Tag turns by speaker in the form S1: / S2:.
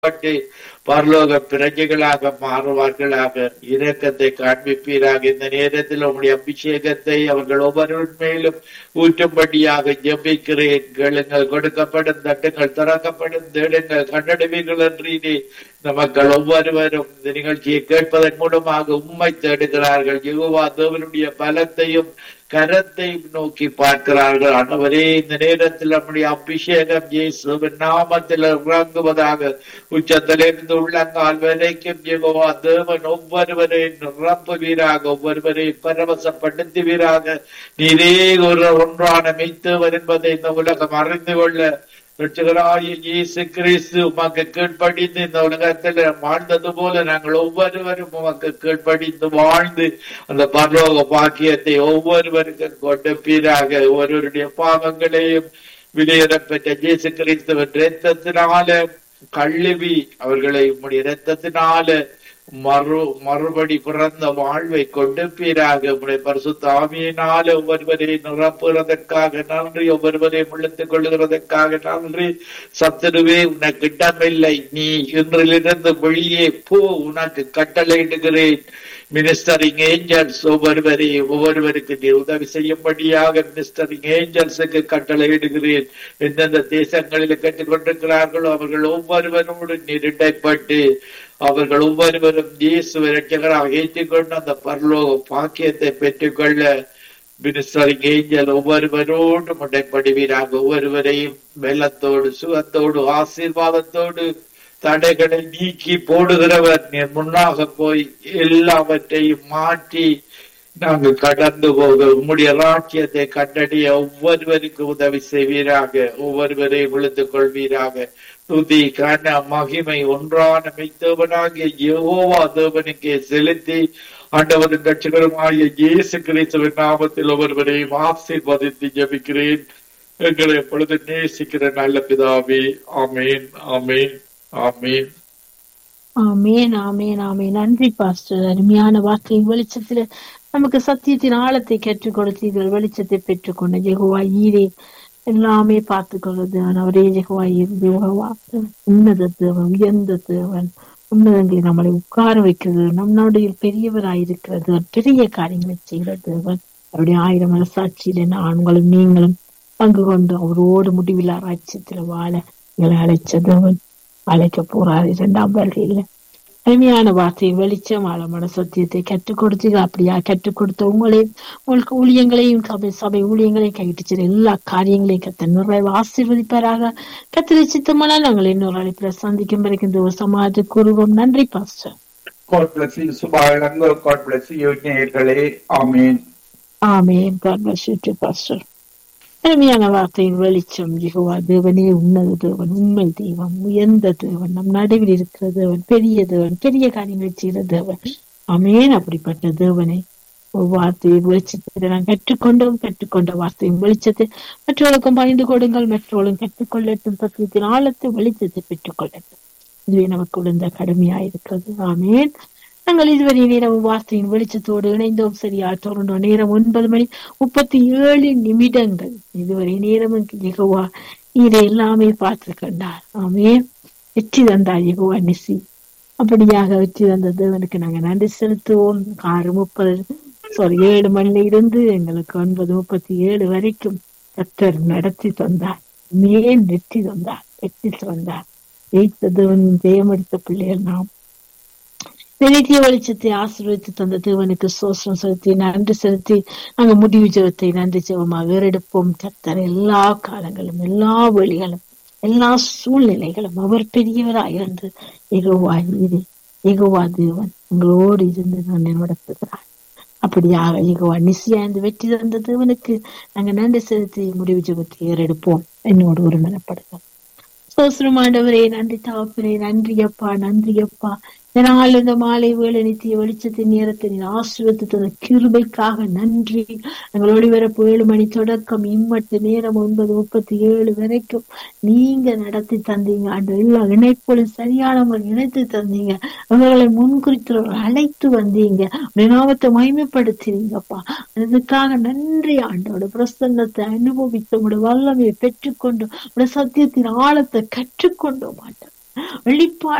S1: பட்டு பரலோக பிரஜைகளாக மாறுவார்களாக இரக்கத்தை காண்பிப்பீராக இந்த நேரத்தில் உங்களுடைய அபிஷேகத்தை அவர்கள் ஒவ்வொருவன் மேலும் ஊற்றும்படியாக ஜெபிக்கிறேன் கேளுங்கள் கொடுக்கப்படும் தட்டுங்கள் திறக்கப்படும் தேடுங்கள் கண்டடைவீர்கள் என்று இனி இந்த மக்கள் ஒவ்வொருவரும் இந்த நிகழ்ச்சியை கேட்பதன் மூலமாக உண்மை தேடுகிறார்கள் யெகோவா தேவனுடைய பலத்தையும் கரத்தை நோக்கி பார்க்கிறார்கள் ஆண்டவரே இந்த நேரத்தில் நம்முடைய அபிஷேகம் இயேசுவின் நாமத்தில் இறங்குவதாக உச்சத்திலிருந்து உள்ளங்கால் வரைக்கும் யெகோவா தேவன் ஒவ்வொருவரையும் நிரப்புவீராக ஒவ்வொருவரையும் பரவசப்படுத்துவீராக நீரே ஒரு ஒன்றான மெய்த்தவர் என்பதை இந்த உலகம் அறிந்து கொள்ள ரட்சகராய இயேசு கிறிஸ்து உமக்கு கீழ்ப்படிந்து இந்த உலகத்தில் வாழ்ந்தது போல நாங்கள் ஒவ்வொருவரும் உமக்கு கீழ்ப்படிந்து வாழ்ந்து அந்த பரலோக பாக்கியத்தை ஒவ்வொருவருக்கும் கொடுப்பீராக ஒருவருடைய பாவங்களையும் விலையிடப்பெற்ற இயேசு கிறிஸ்துவின் ரத்தத்தினால கழுவி அவர்களை உம்முடைய ரத்தத்தினால மறு மறுபடி பிறந்த வாழ்வை கொடுப்பீராக உடைய பரிசுத்த ஆவியினால ஒவ்வொருவரை நிரப்புகிறதற்காக நன்றி ஒவ்வொருவரை முழுத்துக் கொள்ளுகிறதற்காக நன்றி சத்துருவே உனக்கு இடமில்லை நீ இன்றிலிருந்து வெளியே போ உனக்கு கட்டளையிடுகிறேன் மினிஸ்டரிங் ஏஞ்சல்ஸ் ஒவ்வொருவரை ஒவ்வொருவருக்கு நீ உதவி செய்யும்படியாக மினிஸ்டரிங் ஏஞ்சல்ஸுக்கு கட்டளையிடுகிறேன் எந்தெந்த தேசங்களில் கேட்டுக்கொண்டிருக்கிறார்களோ அவர்கள் ஒவ்வொருவரோடு நீரிடைப்பட்டு அவர்கள் ஒவ்வொருவரும் இயேசு இரட்சகராக ஏற்றுக்கொண்டு அந்த பரலோக பாக்கியத்தை பெற்றுக்கொள்ள மினிஸ்டரிங் ஏஞ்சல் ஒவ்வொருவரோடு முடைப்படுவீராக ஒவ்வொருவரையும் வெள்ளத்தோடு சுகத்தோடு ஆசீர்வாதத்தோடு தடைகளை நீக்கி போடுகிறவர் நீர் முன்னாக போய் எல்லாவற்றையும் மாற்றி நாங்கள் கடந்து போக உம்முடைய ராட்சியத்தை கண்டறிய ஒவ்வொருவருக்கு உதவி செய்வீராக ஒவ்வொருவரையும் விழுத்துக் கொள்வீராக துதி கன மகிமை ஒன்றான மெய்த்தேவனாகிய யெகோவா தேவனுக்கே செலுத்தி ஆண்டவரின் கட்சிகரமாகிய இயேசு கிறிஸ்துவின் நாமத்தில் ஒவ்வொருவரையும் ஆசீர்வதித்து ஜபிக்கிறேன் எங்களை எப்பொழுது நேசிக்கிற நல்ல பிதாவே ஆமேன் ஆமேன் ஆமேன்
S2: ஆமேன் ஆமேன் ஆமேன் நன்றி பாஸ்டர் அருமையான வார்த்தையின் வெளிச்சத்துல நமக்கு சத்தியத்தின் ஆழத்தை கற்றுக் கொடுத்தீர்கள் வெளிச்சத்தை பெற்றுக்கொண்ட ஜெகுவா ஈரே எல்லாமே பார்த்து கொள்வது அவரே ஜெகுவா யெகோவா உன்னத தேவன் உயர்ந்த தேவன் உன்னதங்களை நம்மளை உட்கார வைக்கிறது நம்மளுடைய பெரியவராயிருக்கிறது பெரிய காரியங்களை செய்கிற தேவன் அவருடைய ஆயிரம் மனசாட்சியில நாங்களும் நீங்களும் பங்கு கொண்டு அவரோடு முடிவில்லா ராஜ்யத்துல வாழ எங்களை அழைச்ச தேவன் அழைக்க போறார் இரண்டாம் வருகையில அருமையான வார்த்தையை வெளிச்சம் ஆழமான சத்தியத்தை கற்றுக் கொடுத்தீங்க அப்படியா கற்றுக் கொடுத்த உங்களையும் உங்களுக்கு ஊழியங்களையும் சபை சபை ஊழியங்களையும் கைவிட்டு செல்ல எல்லா காரியங்களையும் கத்த நிறைவு ஆசீர்வதிப்பாராக கத்திரை சித்தமானால் நாங்கள் இன்னொரு அழைப்பில் சந்திக்கும் வரைக்கும் இந்த ஒரு சமாஜ கூறுவோம் நன்றி பாஸ்டர்
S1: God bless you, சுபாலங்கள் God bless you, நேயர்களே ஆமேன்
S2: ஆமேன் God bless you too, pastor அருமையான வார்த்தையின் வெளிச்சம் யெகோவா தேவனே உன்னத தேவன் உண்மை தெய்வம் உயர்ந்த தேவன் நம் நடுவில் இருக்கிற தேவன் பெரிய தேவன் பெரிய காரியங்களை செய்கிற தேவன் அமேன் அப்படிப்பட்ட தேவனை வார்த்தையை வெளிச்சத்தை நான் கற்றுக்கொண்டோம் கற்றுக்கொண்ட வார்த்தையின் வெளிச்சத்தை மற்றவர்களுக்கும் பகிர்ந்து கொடுங்கள் மற்றவர்களும் கற்றுக்கொள்ளட்டும் சத்தியத்தின் ஆழத்தை வெளிச்சத்தை பெற்றுக்கொள்ளட்டும் இதுவே நமக்கு விழுந்த கடமையாயிருக்கிறது ஆமேன் நாங்கள் இதுவரை நேரம் வார்த்தையின் வெளிச்சத்தோடு இணைந்தோம் சரியா தொடர்ந்தோம் நேரம் ஒன்பது மணி முப்பத்தி ஏழு நிமிடங்கள் இதுவரை நேரம் யெகோவா இதை எல்லாமே பார்த்து கண்டார் ஆமே வெற்றி தந்தார் யெகோவா நிசி அப்படியாக வெற்றி தந்த தேவனுக்கு நாங்க நன்றி செலுத்துவோம் ஆறு முப்பது சாரி ஏழு மணில இருந்து எங்களுக்கு ஒன்பது முப்பத்தி ஏழு வரைக்கும் கத்தர் நடத்தி தந்தார் மேல் வெற்றி தந்தார் வெற்றி தந்தார் ஜெயித்த தேவனின் ஜெயமடித்த பிள்ளைகள் நாம் நித்திய வெளிச்சத்தை ஆசீர்வதித்து தந்த தேவனுக்கு சோசனம் செலுத்தி நன்றி செலுத்தி நாங்க முடிவு ஜெபத்தை நன்றி ஜெபமாக ஏறெடுப்போம் கத்தர் எல்லா காலங்களும் எல்லா வழிகளும் எல்லா சூழ்நிலைகளும் அவர் பெரியவராய் இருந்து எகோவா இது எகோவா தேவன் உங்களோடு இருந்து நான் நடத்துகிறார் அப்படியாக எகோவா நிசியா இந்த வெற்றி தந்த தேவனுக்கு நாங்க நன்றி செலுத்தி முடிவு ஜெபத்தை ஏறெடுப்போம் என்னோடு ஒரு நிலப்படுகிறோம் சோசனம் ஆண்டவரே நன்றி தாப்பரே நன்றி அப்பா நன்றி அப்பா இதனால் இந்த மாலை வேலை நித்திய வெளிச்சத்தின் நேரத்தை ஆசிரியத்து தந்த கிருபைக்காக நன்றி எங்கள் ஒளிபரப்பு ஏழு மணி தொடக்கம் இம்மட்டு நேரம் ஒன்பது முப்பத்தி ஏழு வரைக்கும் நீங்க நடத்தி தந்தீங்க அந்த எல்லா இணைப்புகளும் சரியான முறை இணைத்து தந்தீங்க அவர்களை முன்குறித்தவர்கள் அழைத்து வந்தீங்க நாமத்தை மகிமைப்படுத்தினீங்கப்பா அதுக்காக நன்றி ஆண்டோட பிரசன்னத்தை அனுபவித்து உங்களோட வல்லமையை பெற்றுக்கொண்டு உங்களோட சத்தியத்தின் ஆழத்தை கற்றுக்கொண்டோம் ஆண்டவர் வெளிப்பாடு